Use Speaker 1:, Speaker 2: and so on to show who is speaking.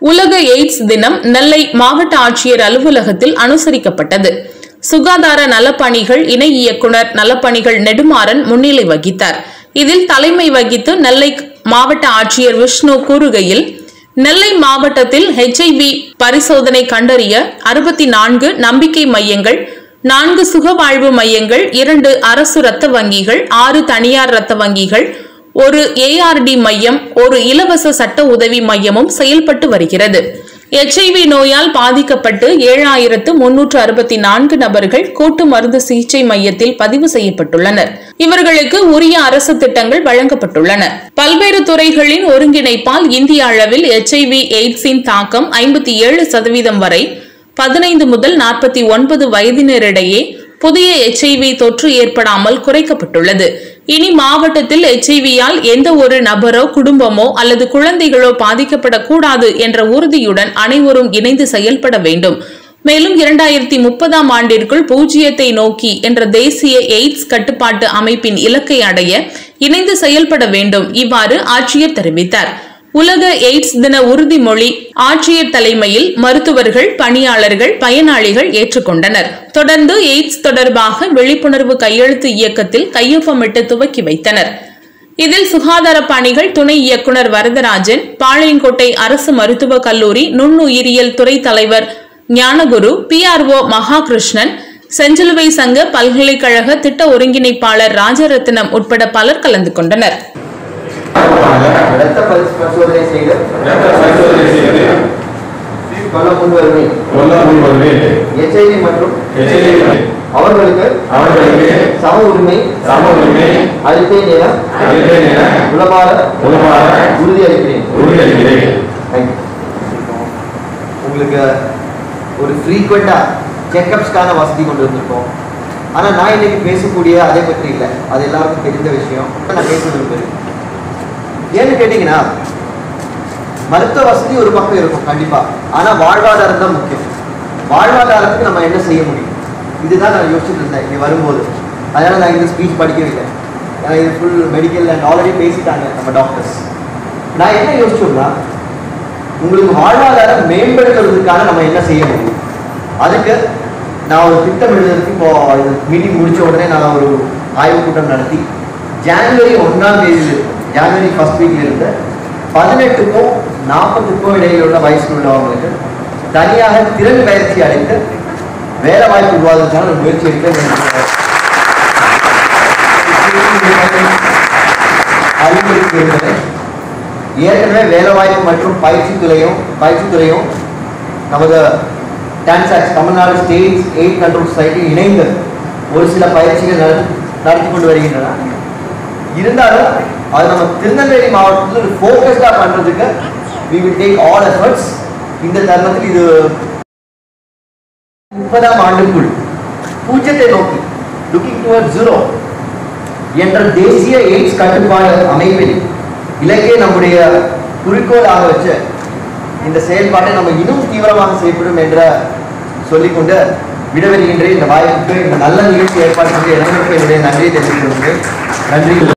Speaker 1: உலக எய்ட்ஸ் தினம் நெல்லை மாவட்ட ஆட்சியர் அலுவலகத்தில் அனுசரிக்கப்பட்டது சுகாதார நலப்பணிகள் இணை இயக்குனர் நலப்பணிகள் நெடுமாறன் முன்னிலை வகித்தார் இதில் தலைமை வகித்து நெல்லை மாவட்ட ஆட்சியர் விஷ்ணு கூறுகையில் நெல்லை மாவட்டத்தில் ஹெச்ஐவி பரிசோதனை கண்டறிய அறுபத்தி நான்கு நம்பிக்கை மையங்கள் நான்கு சுகவாழ்வு மையங்கள் இரண்டு அரசு ரத்த வங்கிகள் ஆறு தனியார் ரத்த வங்கிகள் ஒரு ஏஆர்டி மையம் ஒரு இலவச சட்ட உதவி மையமும் செயல்பட்டு வருகிறது எச்ஐவி நோயால் பாதிக்கப்பட்டு ஏழாயிரத்து முன்னூற்று அறுபத்தி நான்கு நபர்கள் கூட்டு மருந்து சிகிச்சை மையத்தில் பதிவு செய்யப்பட்டுள்ளனர் இவர்களுக்கு உரிய அரசு திட்டங்கள் வழங்கப்பட்டுள்ளன பல்வேறு துறைகளின் ஒருங்கிணைப்பால் இந்திய அளவில் எச்ஐவி எய்ட்ஸின் தாக்கம் ஐம்பத்தி ஏழு சதவீதம் வரை பதினைந்து முதல் நாற்பத்தி ஒன்பது வயதினரிடையே புதிய எச்ஐவி தொற்று ஏற்படாமல் குறைக்கப்பட்டுள்ளது இனி மாவட்டத்தில் எச்ஐவியால் எந்த ஒரு நபரோ குடும்பமோ அல்லது குழந்தைகளோ பாதிக்கப்படக்கூடாது என்ற உறுதியுடன் அனைவரும் இணைந்து செயல்பட வேண்டும் மேலும் இரண்டாயிரத்தி முப்பதாம் ஆண்டிற்குள் பூஜ்ஜியத்தை நோக்கி என்ற தேசிய எய்ட்ஸ் கட்டுப்பாட்டு அமைப்பின் இலக்கை அடைய இணைந்து செயல்பட வேண்டும் இவ்வாறு ஆட்சியர் தெரிவித்தார் உலக எய்ட்ஸ் தின உறுதிமொழி ஆட்சியர் தலைமையில் மருத்துவர்கள் பணியாளர்கள் பயனாளிகள் ஏற்றுக்கொண்டனர் தொடர்ந்து எய்ட்ஸ் தொடர்பாக விழிப்புணர்வு கையெழுத்து இயக்கத்தில் கையொப்பமிட்டு துவக்கி வைத்தனர் இதில் சுகாதார பணிகள் துணை இயக்குனர் வரதராஜன் பாளையங்கோட்டை அரசு மருத்துவக் கல்லூரி நுண்ணுயிரியல் துறை தலைவர் ஞானகுரு பிஆர்ஓ மகாகிருஷ்ணன் செஞ்சிலுவை சங்க பல்கலைக்கழக திட்ட ஒருங்கிணைப்பாளர் ராஜரத்னம் உட்பட பலர் கலந்து கொண்டனர்
Speaker 2: இரத்த பரிசு பரிசோதனை செய்து
Speaker 3: இரத்த பரிசோதனை செய்து
Speaker 2: கொல்ல முன்வருமை
Speaker 3: கொல்ல முன்வருமே
Speaker 2: எச்ஐவி மற்றும்
Speaker 3: எச்சரிக்கை
Speaker 2: அவர்களுக்கு
Speaker 3: அவர்களுக்கு
Speaker 2: சம உரிமை
Speaker 3: சம உரிமை
Speaker 2: அளிப்பேன் என
Speaker 3: அளிப்பேன் என
Speaker 2: உளமாற
Speaker 3: உளமாற
Speaker 2: உறுதியளிக்கிறேன்
Speaker 3: உறுதியளிக்கிறேன்
Speaker 2: Thank you. உங்களுக்கு ஒரு ஃப்ரீக்வெண்ட்டாக செக்கப்ஸ்க்கான வசதி கொண்டு வந்திருக்கோம் ஆனால் நான் இன்னைக்கு பேசக்கூடிய அதை பற்றி இல்லை அது எல்லாருக்கும் தெரிந்த விஷயம் நான் பேச விரும்புகிறேன் ஏன்னு கேட்டிங்கன்னா மருத்துவ வசதி ஒரு பக்கம் இருக்கும் கண்டிப்பாக ஆனால் வாழ்வாதாரம் தான் முக்கியம் வாழ்வாதாரத்துக்கு நம்ம என்ன செய்ய முடியும் இதுதான் நான் யோசிச்சுட்டு இருந்தேன் இங்கே வரும்போது அதனால் நான் இந்த ஸ்பீச் படிக்கவில்லை ஏன்னா இது ஃபுல் மெடிக்கல் அண்ட் ஆல்ரெடி பேசிட்டாங்க நம்ம டாக்டர்ஸ் நான் என்ன யோசிச்சோம்னா உங்களுக்கு வாழ்வாதாரம் மேம்படுத்துறதுக்காக நம்ம என்ன செய்ய முடியும் அதுக்கு நான் ஒரு திட்டம் எழுதுறதுக்கு இப்போ மீட்டிங் முடிச்ச உடனே நான் ஒரு ஆய்வுக் கூட்டம் நடத்தி ஜான்வரி ஒன்றாம் தேதியில் ஜான்வரி ஃபர்ஸ்ட் வீக்ல இருந்து பதினெட்டுக்கும் நாற்பதுக்கும் இடையில் உள்ள வயசில் உள்ளவங்களுக்கு தனியாக திறன் பயிற்சி அளித்து வேலை வாய்ப்பு உருவாதுக்கான ஒரு முயற்சி எடுக்க அறிவுறுத்தி இருந்தது ஏற்கனவே வேலைவாய்ப்பு மற்றும் பயிற்சி துறையும் பயிற்சி துறையும் நமது TANSACS Tamil Nadu states aid control society இணைந்து ஒரு சில பயிற்சிகள் நடத்தி நடத்தி கொண்டு வருகின்றன இருந்தாலும் அது நம்ம திருநெல்வேலி மாவட்டத்தில் ஒரு ஃபோக்கஸ்டாக பண்ணுறதுக்கு we will take all efforts இந்த தருணத்தில் இது முப்பதாம் ஆண்டுக்குள் பூஜ்ஜியத்தை நோக்கி லுக்கிங் டுவர்ட் ஜீரோ என்ற தேசிய எய்ட்ஸ் கட்டுப்பாடு அமைப்பில் இலக்கை நம்முடைய குறிக்கோளாக வச்சு இந்த செயல்பாட்டை நம்ம இன்னும் தீவிரமாக செய்யப்படும் என்ற சொல்லிக்கொண்டு விடவெறுகின்ற இந்த வாய்ப்புக்கு இந்த நல்ல நிகழ்ச்சி ஏற்பாடு செய்த இளைஞருக்கு என்னுடைய நன்றியை தெரிவித்துக் கொள்கிறேன் நன்றி